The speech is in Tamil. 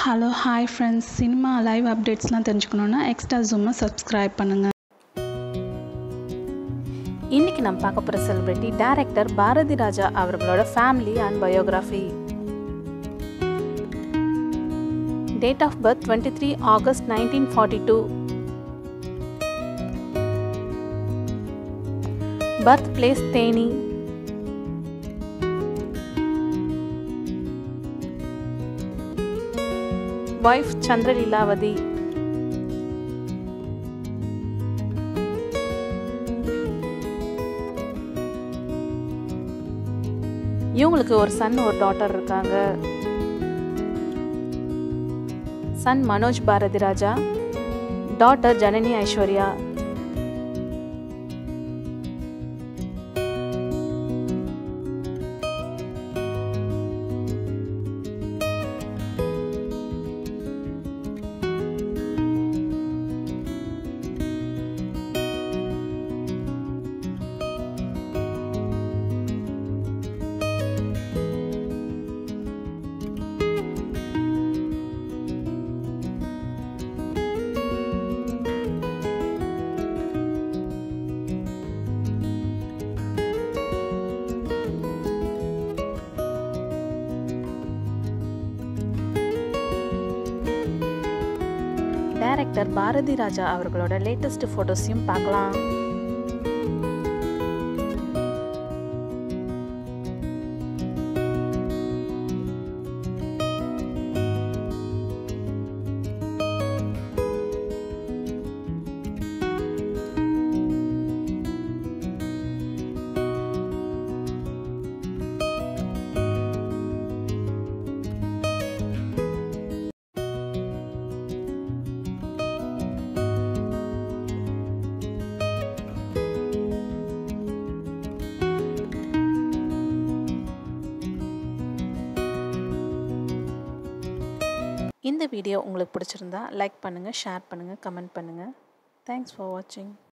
hello hi friends cinema live அப்டேட்ஸ்லாம் தெரிஞ்சுக்கணுன்னா எக்ஸ்ட்ரா ஜூமை சப்ஸ்கிரைப் பண்ணுங்கள் இன்னைக்கு நம்ம பார்க்க போகிற செலிபிரிட்டி டைரக்டர் பாரதி ராஜா அவர்களோட family and biography date of birth twenty three August nineteen forty two birth place Theni wife Chandraleelavathi இவங்களுக்கு ஒரு சன் ஒரு டாட்டர் இருக்காங்க son Manoj Bharathi Raja daughter Janani Aishwarya director Bharathi Raja அவர்களோட லேட்டஸ்ட் ஃபோட்டோஸையும் பார்க்கலாம் இந்த வீடியோ உங்களுக்கு பிடிச்சிருந்தா லைக் பண்ணுங்கள் ஷேர் பண்ணுங்கள் கமெண்ட் பண்ணுங்கள் தேங்க்ஸ் ஃபார் வாட்சிங்